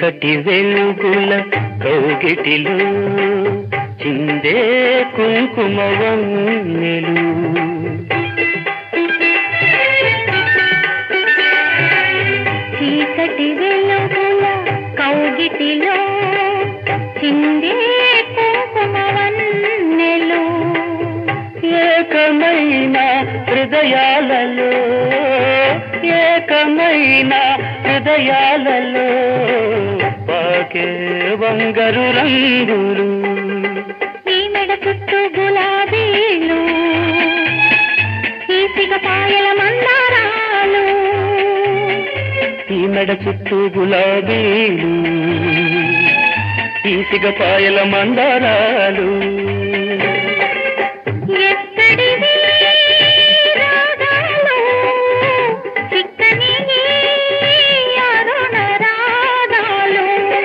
చీకటి వెలుగుల కౌగిటిలో చిందే కుంకుమవన్నెలు చీకటి వెలుగుల కౌగిటిలో చిందే కుంకుమవన్నెలు ఏకమైన హృదయాలలో ఏకమైన హృదయాలలో పాకే వంగరు రంగులు ఈ మెడ చుట్టూ గులాబీలు ఈ సిగపాయల మందారాలు ఈ మెడ చుట్టూ గులాబీలు ఈ సిగపాయల మందారాలు ఎక్కడివి రాగాలు చిక్కని ఈ అరుణ రాగాలు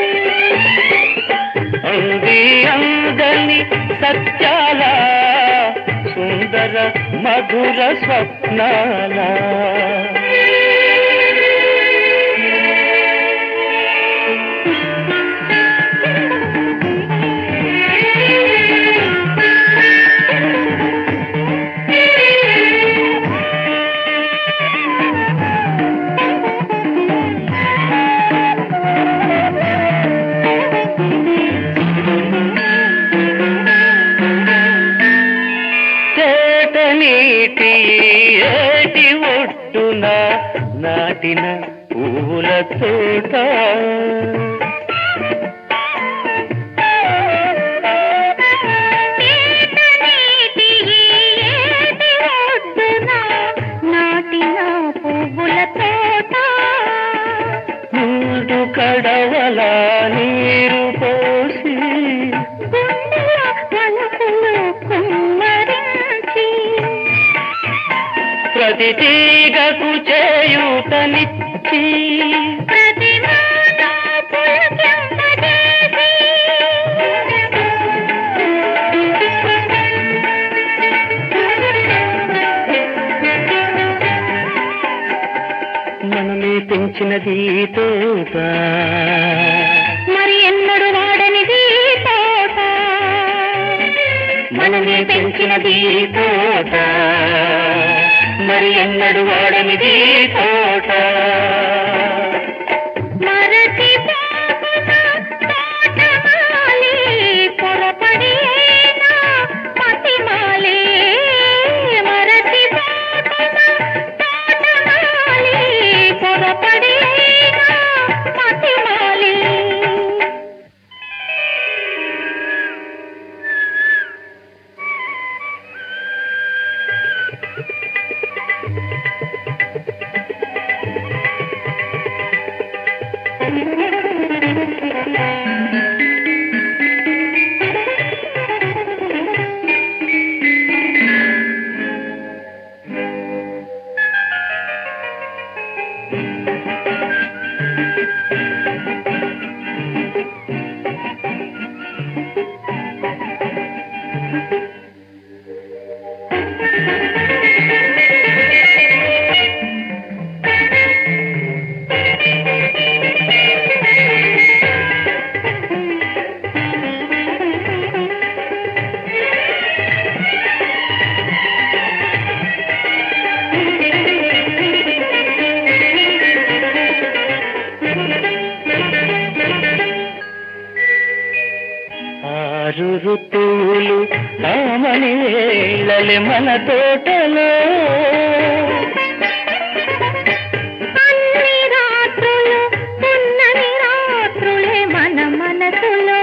అంది అందని సత్యాల సుందర మధుర స్వప్నాల చేట నీటి ఏటి ఒట్టున నాటిన పూల తోట నీటి ఏటి ఒడ్డున నాటిన పువ్వుల తోట మూడు కడవల నీరు పోసి గుండెల వలపులు కుమ్మరించి ప్రతి తీగకు చేయూతనిచ్చి ప్రతి మాట పులకింపజేసి మనమే పెంచినది ఈ తోట మరి ఎన్నడు వాడనిది తోట మనమే పెంచినది ఈ తోట మరి ఎన్నడు వాడనిది ఈ తోట మరచి పోకున తోటమాలి పొరపడి అయినా పతిమాలి మరచి పోకున తోటమాలి పొరపడి అయినా పతిమాలి ఆరు ఋతువులు ఆమని వేళలే మన తోటలో అన్ని రాత్రులు ఉన్నని రాత్రులే మన మనసులో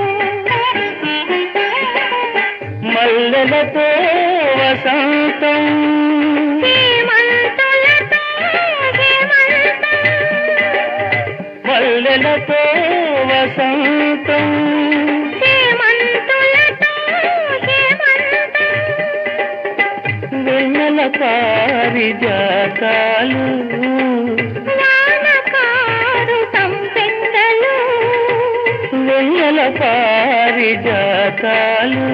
మల్లెలతో వసంతం హేమంతులతో హేమంతం మల్లెలతో వసంతం హేమంతులతో హేమంతం వెన్నెల పారిజాతాలు వానకారు సంపెంగలు వెన్నెల పారిజాతాలు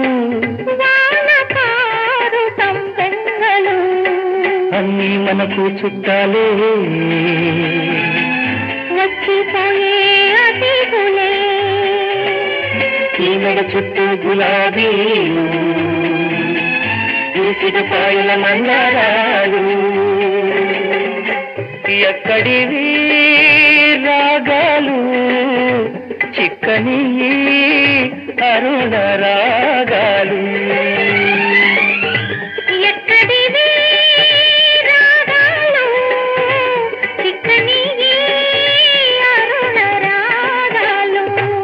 వానకారు సంపెంగలు అన్నీ మనకు చుట్టాలే వచ్చిపోయే దిగులే ఈమెడ చుట్టూ గులాబీలు ఈసిగ పాయల మందారాలు ఎక్కడివి రాగాలు చిక్కని అరుణ రాగాలు ఎక్కడివి రాగాలు చిక్కని అరుణ రాగాలు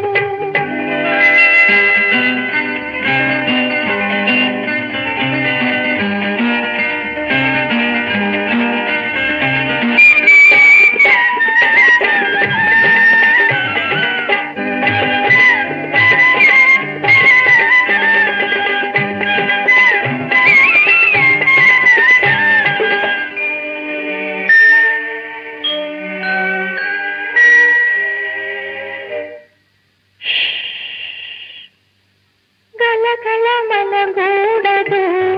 గలగల మనగూడదు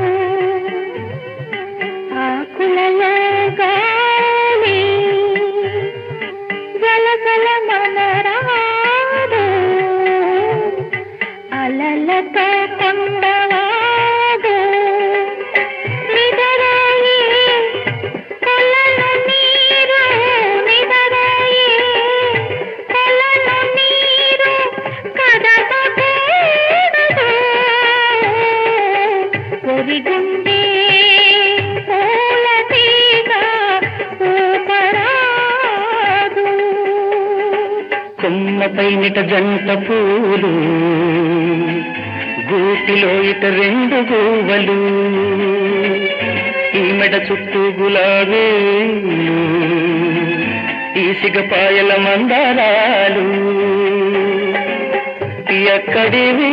ఆకులలో గాలి గలగల మనరాదు అలలతో కొండవాదు నిదరాయి కొలను నీరు నిదరాయి కొలను నీరు కదపకూడదు ఒరిగుండే పూల తీగ ఊపరాదు కొమ్మపై నిట జంట పూలు గూటిలో ఇట రెండు గూవలు ఈమెడ చుట్టూ గులాబీలు ఈసిగ పాయల మందారాలు ఎక్కడివి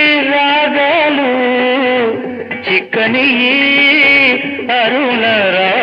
రాగాలు చిక్కని అరుణ రా